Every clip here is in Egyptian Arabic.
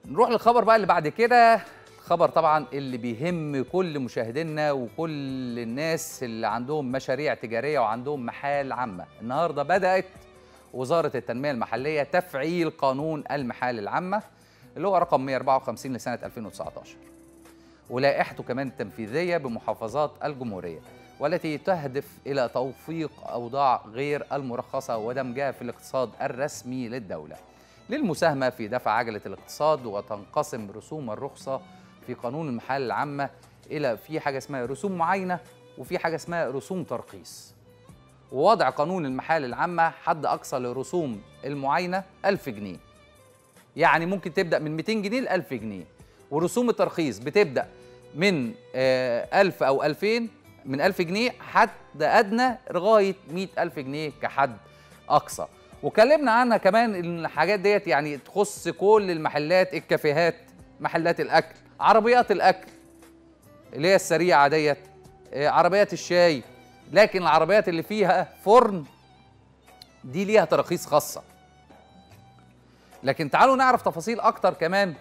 نروح للخبر بقى اللي بعد كده خبر طبعا اللي بيهم كل مشاهدينا وكل الناس اللي عندهم مشاريع تجاريه وعندهم محال عامه النهارده بدات وزاره التنميه المحليه تفعيل قانون المحال العامه اللي هو رقم 154 لسنه 2019 ولائحته كمان التنفيذيه بمحافظات الجمهوريه والتي تهدف الى توفيق اوضاع غير المرخصه ودمجها في الاقتصاد الرسمي للدوله للمساهمه في دفع عجله الاقتصاد وتنقسم رسوم الرخصه في قانون المحال العامه الى في حاجه اسمها رسوم معاينه وفي حاجه اسمها رسوم ترخيص ووضع قانون المحال العامه حد اقصى لرسوم المعاينه 1000 جنيه يعني ممكن تبدا من 200 جنيه ل 1000 جنيه ورسوم الترخيص بتبدا من آه، 1000 او 2000 من 1000 جنيه حد ادنى لغايه 100000 جنيه كحد اقصى وكلمنا عنها كمان ان الحاجات ديت يعني تخص كل المحلات الكافيهات محلات الاكل عربيات الاكل اللي هي السريعه ديت آه، عربيات الشاي لكن العربيات اللي فيها فرن دي ليها تراخيص خاصه لكن تعالوا نعرف تفاصيل اكتر كمان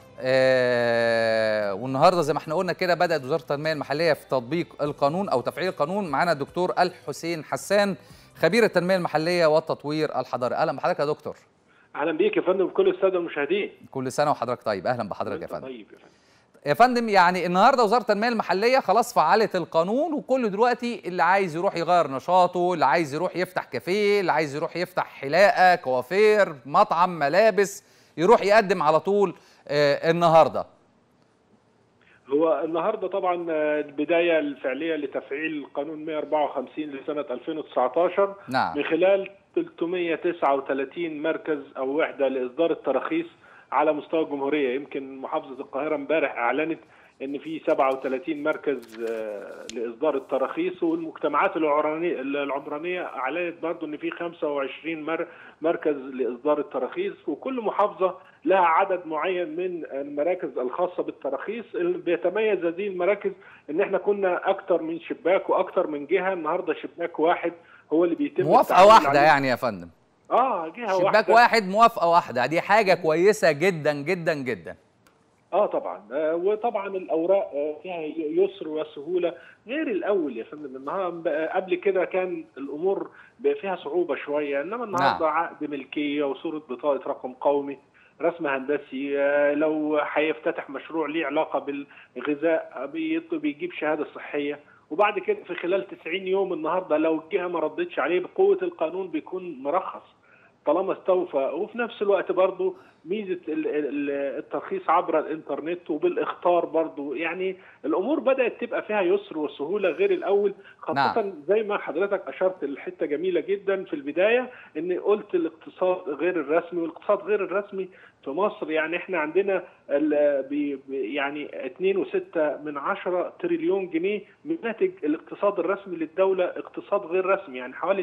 آه والنهارده زي ما احنا قلنا كده بدات وزاره التنميه المحليه في تطبيق القانون او تفعيل القانون معانا الدكتور الحسين حسان خبير التنميه المحليه والتطوير الحضري اهلا بحضرتك يا دكتور اهلا بيك يا فندم وكل الساده المشاهدين كل سنه وحضرتك طيب اهلا بحضرتك يا وأنت فندم طيب يا فندم يا فندم يعني النهارده وزاره التنميه المحليه خلاص فعلت القانون وكل دلوقتي اللي عايز يروح يغير نشاطه اللي عايز يروح يفتح كافيه اللي عايز يروح يفتح حلاقه كوافير مطعم ملابس يروح يقدم على طول آه النهارده هو النهارده طبعا آه، البدايه الفعليه لتفعيل قانون 154 لسنه 2019 نعم من خلال 339 مركز او وحده لاصدار التراخيص على مستوى الجمهوريه يمكن محافظه القاهره امبارح اعلنت ان في 37 مركز آه، لاصدار التراخيص والمجتمعات العمرانيه العمرانيه اعلنت برضه ان في 25 مر- مركز لاصدار التراخيص وكل محافظه لها عدد معين من المراكز الخاصه بالتراخيص اللي بيتميز هذه المراكز ان احنا كنا اكتر من شباك واكتر من جهه النهارده شباك واحد هو اللي بيتم موافقه التعامل واحده عليه. يعني يا فندم اه جهه شباك واحده واحد موافقه واحده دي حاجه كويسه جدا جدا جدا اه طبعا آه وطبعا الاوراق آه فيها يسر وسهوله غير الاول يا فندم النهارده قبل كده كان الامور بقى فيها صعوبه شويه انما النهارده عقد ملكيه وصوره بطاقه رقم قومي رسم هندسي آه لو هيفتتح مشروع ليه علاقه بالغذاء بيط- بيجيب شهاده صحيه وبعد كده في خلال 90 يوم النهارده لو الجهه ما ردتش عليه بقوه القانون بيكون مرخص طالما استوفى وفي نفس الوقت برضه ميزه ال- ال- الترخيص عبر الانترنت وبالاخطار برضه يعني الامور بدات تبقى فيها يسر وسهوله غير الاول خاصه نعم. زي ما حضرتك اشرت لحته جميله جدا في البدايه ان قلت الاقتصاد غير الرسمي والاقتصاد غير الرسمي في مصر يعني احنا عندنا ال- بي بي- يعني 2.6 من 10 تريليون جنيه من ناتج الاقتصاد الرسمي للدوله اقتصاد غير رسمي يعني حوالي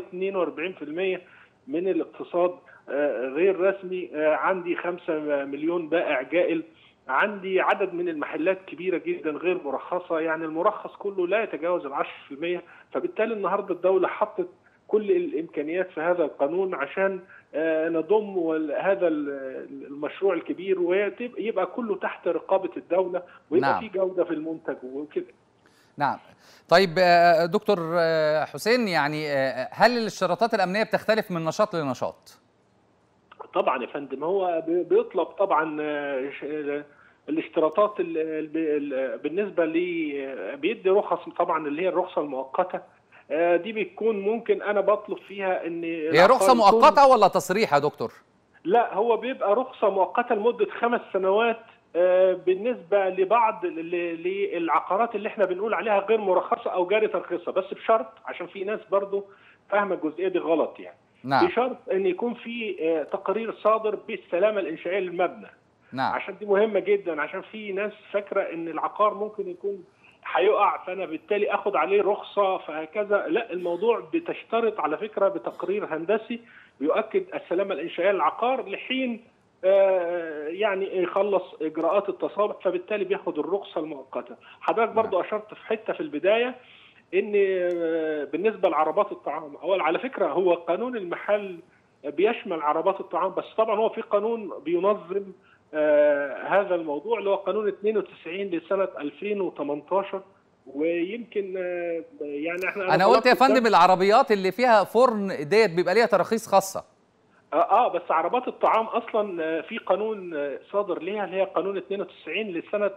42% من الاقتصاد آه، غير رسمي آه، عندي 5 مليون بائع جائل عندي عدد من المحلات كبيره جدا غير مرخصه يعني المرخص كله لا يتجاوز ال 10% فبالتالي النهارده الدوله حطت كل الامكانيات في هذا القانون عشان آه، نضم وال- هذا ال- المشروع الكبير ويبقى كله تحت رقابه الدوله ويبقى نعم. في جوده في المنتج وكده نعم طيب آه، دكتور آه، حسين يعني آه، هل الاشتراطات الامنيه بتختلف من نشاط لنشاط طبعا يا فندم هو بي- بيطلب طبعا آه، ش- آه، الاشتراطات ال- ال- ال- بالنسبه لي آه، بيدي رخص طبعا اللي هي الرخصه المؤقته آه، دي بتكون ممكن انا بطلب فيها ان هي رخصه العقار يكون- مؤقته ولا تصريح يا دكتور لا هو بيبقى رخصه مؤقته لمده خمس سنوات آه، بالنسبه لبعض ل- للعقارات اللي احنا بنقول عليها غير مرخصه او جاري ترخيصها بس بشرط عشان في ناس برضو فاهمه الجزئيه دي غلط يعني نعم بشرط ان يكون في آه، تقرير صادر بالسلامه الانشائيه للمبنى نعم عشان دي مهمه جدا عشان في ناس فاكره ان العقار ممكن يكون هيقع فانا بالتالي اخد عليه رخصه فهكذا لا الموضوع بتشترط على فكره بتقرير هندسي بيؤكد السلامه الانشائيه للعقار لحين آه، يعني يخلص اجراءات التصالح فبالتالي بياخد الرخصه المؤقته حضرتك برضو اشرت في حته في البدايه ان آه، بالنسبه لعربات الطعام اول على فكره هو قانون المحل بيشمل عربات الطعام بس طبعا هو في قانون بينظم آه هذا الموضوع اللي هو قانون 92 لسنه 2018 ويمكن آه يعني احنا انا قلت يا طلبت فندم العربيات اللي فيها فرن ديت بيبقى ليها تراخيص خاصه اه, آه بس عربات الطعام اصلا آه، في قانون آه، صادر ليها اللي هي قانون 92 لسنه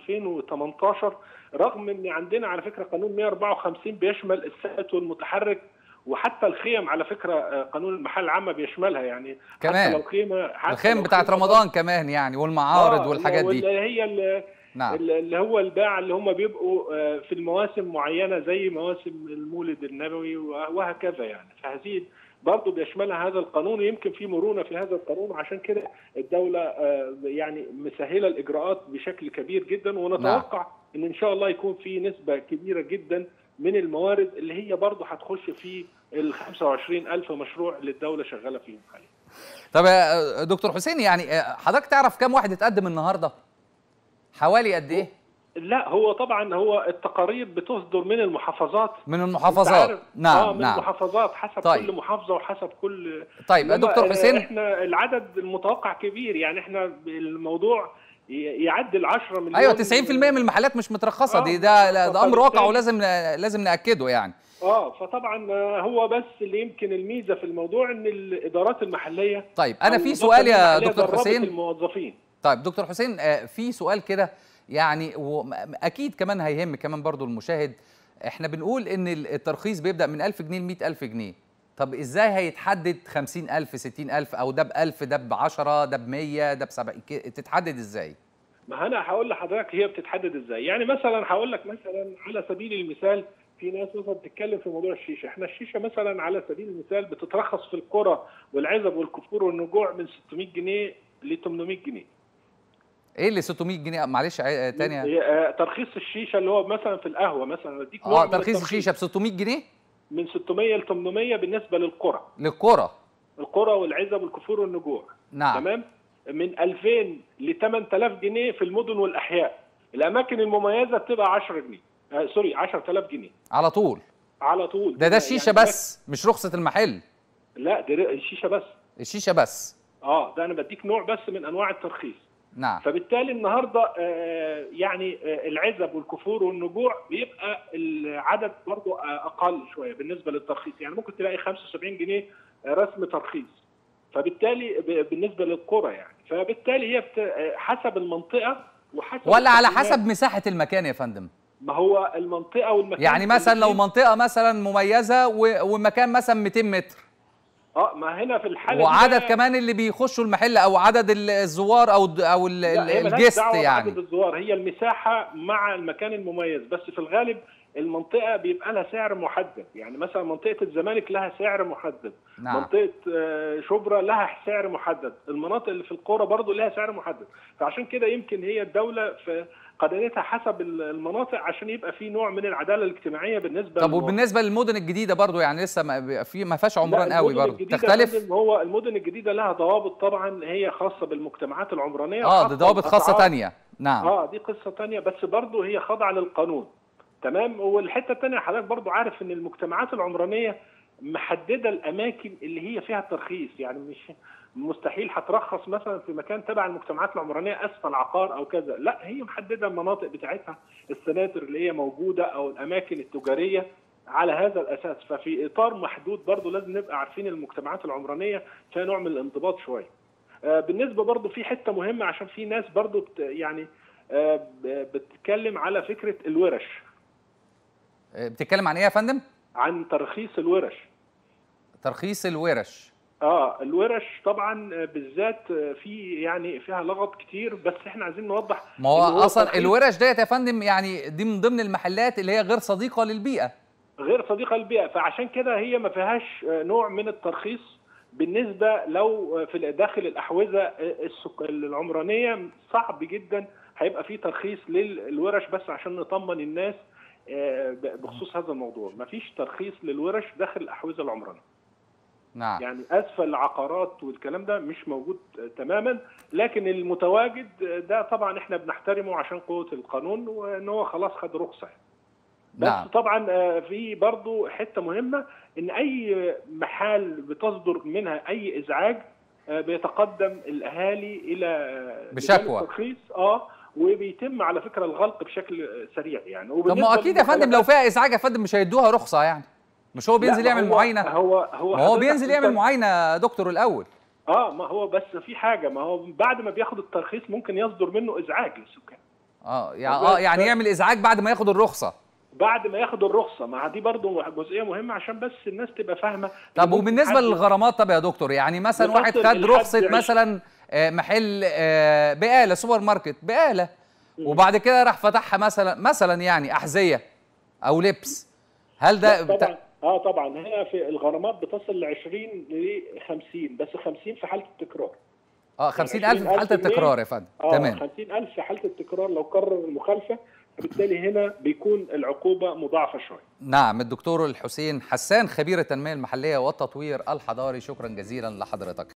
2018 رغم ان عندنا على فكره قانون 154 بيشمل السائق والمتحرك وحتى الخيم على فكره آه، قانون المحال العامه بيشملها يعني كمان. حتى لو خيمه حتى الخيم لو بتاعت خيمة رمضان كمان يعني والمعارض آه، والحاجات دي واللي هي ال- نعم اللي هو الباعة اللي هم بيبقوا آه، في المواسم معينة زي مواسم المولد النبوي وهكذا يعني فهذه برضه بيشملها هذا القانون ويمكن في مرونة في هذا القانون عشان كده الدولة آه، يعني مسهلة الإجراءات بشكل كبير جدا ونتوقع إن إن شاء الله يكون في نسبة كبيرة جدا من الموارد اللي هي برضه هتخش في ال 25 ألف مشروع اللي الدولة شغالة فيهم حاليا طب يا دكتور حسين يعني حضرتك تعرف كام واحد اتقدم النهارده حوالي قد ايه لا هو طبعا هو التقارير بتصدر من المحافظات من أنت المحافظات عارف، نعم اه من نعم المحافظات حسب طيب. كل محافظه وحسب كل طيب يا إنما، دكتور آه، حسين احنا العدد المتوقع كبير يعني احنا الموضوع ي- يعدي ال 10 مليون ايوه 90% من المحلات مش مترخصه آه، دي ده ده فبالتالي- امر واقع ولازم لازم ناكده يعني اه فطبعا آه، هو بس اللي يمكن الميزه في الموضوع ان الادارات المحليه طيب انا أو في الوزارة سؤال يا المحلية دكتور دربت حسين الموظفين طيب دكتور حسين آه، في سؤال كده يعني واكيد كمان هيهم كمان برضو المشاهد احنا بنقول ان الترخيص بيبدا من 1000 جنيه ل 100000 جنيه طب ازاي هيتحدد 50000 60000 او ده ب 1000 ده ب 10 ده ب 100 ده ب 70 ك- تتحدد ازاي ما انا هقول لحضرتك هي بتتحدد ازاي يعني مثلا هقول لك مثلا على سبيل المثال في ناس مثلا بتتكلم في موضوع الشيشه احنا الشيشه مثلا على سبيل المثال بتترخص في القرى والعزب والكفور والنجوع من 600 جنيه ل 800 جنيه ايه اللي 600 جنيه معلش عي- تانية هي- آه، ترخيص الشيشه اللي هو مثلا في القهوه مثلا اديك نوع اه من ترخيص الترخيص. الشيشه ب 600 جنيه من 600 ل 800 بالنسبه للقرى للقرى القرى والعزب والكفور والنجوع نعم تمام من 2000 ل 8000 جنيه في المدن والاحياء الاماكن المميزه بتبقى 10 جنيه آه سوري 10000 جنيه على طول على طول ده ده الشيشه يعني بس مش رخصه المحل لا دي ر- الشيشه بس الشيشه بس اه ده انا بديك نوع بس من انواع الترخيص نعم فبالتالي النهارده آه يعني آه العزب والكفور والنجوع بيبقى العدد برضه آه اقل شويه بالنسبه للترخيص يعني ممكن تلاقي 75 جنيه آه رسم ترخيص فبالتالي ب- بالنسبه للقرى يعني فبالتالي هي بت... آه، حسب المنطقه وحسب ولا على التقييمات. حسب مساحه المكان يا فندم ما هو المنطقه والمكان يعني مثلا لو الاتنين- منطقه مثلا مميزه و- ومكان مثلا 200 متر اه ما هنا في الحاله دي وعدد بقى- كمان اللي بيخشوا المحل او عدد ال- الزوار او الد- او ال- لا، ال- هي ملهاش الجست دعوة بعدد يعني الزوار هي المساحة مع المكان المميز بس في الغالب المنطقة بيبقى لها سعر محدد يعني مثلا منطقة الزمالك لها سعر محدد نعم منطقة آه، شبرا لها سعر محدد المناطق اللي في القرى برضو لها سعر محدد فعشان كده يمكن هي الدولة في قدرتها حسب المناطق عشان يبقى في نوع من العدالة الاجتماعية بالنسبة طب للمواطن. وبالنسبه للمدن الجديده برضو يعني لسه ما في ما فيهاش عمران لا، قوي المدن برضو الجديدة يا تختلف فندم هو المدن الجديدة لها ضوابط طبعا هي خاصة بالمجتمعات العمرانية اه وخاصة دي ضوابط خاصه بالأسعار. تانية نعم اه دي قصه تانية بس برضه هي خاضعه للقانون تمام والحته التانية حضرتك برضه عارف ان المجتمعات العمرانيه محدده الاماكن اللي هي فيها الترخيص يعني مش مستحيل هترخص مثلا في مكان تبع المجتمعات العمرانيه اسفل عقار او كذا لا هي محدده المناطق بتاعتها السناتر اللي هي موجوده او الاماكن التجاريه على هذا الاساس ففي اطار محدود برضه لازم نبقى عارفين المجتمعات العمرانيه فيها نوع من الانضباط شويه آه، بالنسبه برضه في حته مهمه عشان في ناس برضه بت يعني آه، ب- بتتكلم على فكره الورش آه، بتتكلم عن ايه يا فندم عن ترخيص الورش ترخيص الورش اه الورش طبعا آه، بالذات آه، في يعني فيها لغط كتير بس احنا عايزين نوضح ما هو إن هو اصلا ترخيص الورش ديت يا فندم يعني دي من ضمن المحلات اللي هي غير صديقه للبيئه غير صديقه للبيئه فعشان كده هي ما فيهاش آه، نوع من الترخيص بالنسبه لو آه، في داخل الاحوزه آه، السك- العمرانيه صعب جدا هيبقى في ترخيص للورش بس عشان نطمن الناس آه، ب- بخصوص هذا الموضوع ما فيش ترخيص للورش داخل الاحوزه العمرانيه نعم يعني اسفل العقارات والكلام ده مش موجود آه، تماما لكن المتواجد آه، ده طبعا احنا بنحترمه عشان قوه القانون وان هو خلاص خد رخصه بس نعم طبعا آه، في برضو حته مهمه ان اي محال بتصدر منها اي ازعاج آه، بيتقدم الاهالي الى آه، بشكوى. لجان الترخيص اه وبيتم على فكره الغلق بشكل آه، سريع يعني طب ما وبالنسبة هو اكيد يا فندم لو للمخالفات- فيها ازعاج يا فندم مش هيدوها رخصه يعني مش هو بينزل لا، ما يعمل هو- معاينه هو هو ما هو حضرتك بينزل يعمل أنت- معاينه يا دكتور الاول اه ما هو بس في حاجه ما هو بعد ما بياخد الترخيص ممكن يصدر منه ازعاج للسكان اه يعني هو اه يعني ده- يعمل ازعاج بعد ما ياخد الرخصه بعد ما ياخد الرخصه ما دي برضو جزئيه مهمه عشان بس الناس تبقى فاهمه طب إن ممكن وبالنسبه حد- للغرامات طب يا دكتور يعني مثلا بتصل واحد خد لحد رخصه عش- مثلا آه، محل آه، بقاله سوبر ماركت بقاله وبعد كده راح فتحها مثلا مثلا يعني احذيه او لبس هل ده لا، بتا... طبعا اه طبعا هنا في الغرامات بتصل ل 20 ل 50 بس 50 في حاله التكرار اه 50000 في حاله 20,000 جنيه. التكرار يا فندم اه تمام 50000 في حاله التكرار لو كرر المخالفه فبالتالي هنا بيكون العقوبه مضاعفه شويه نعم الدكتور الحسين حسان خبير التنميه المحليه والتطوير الحضاري شكرا جزيلا لحضرتك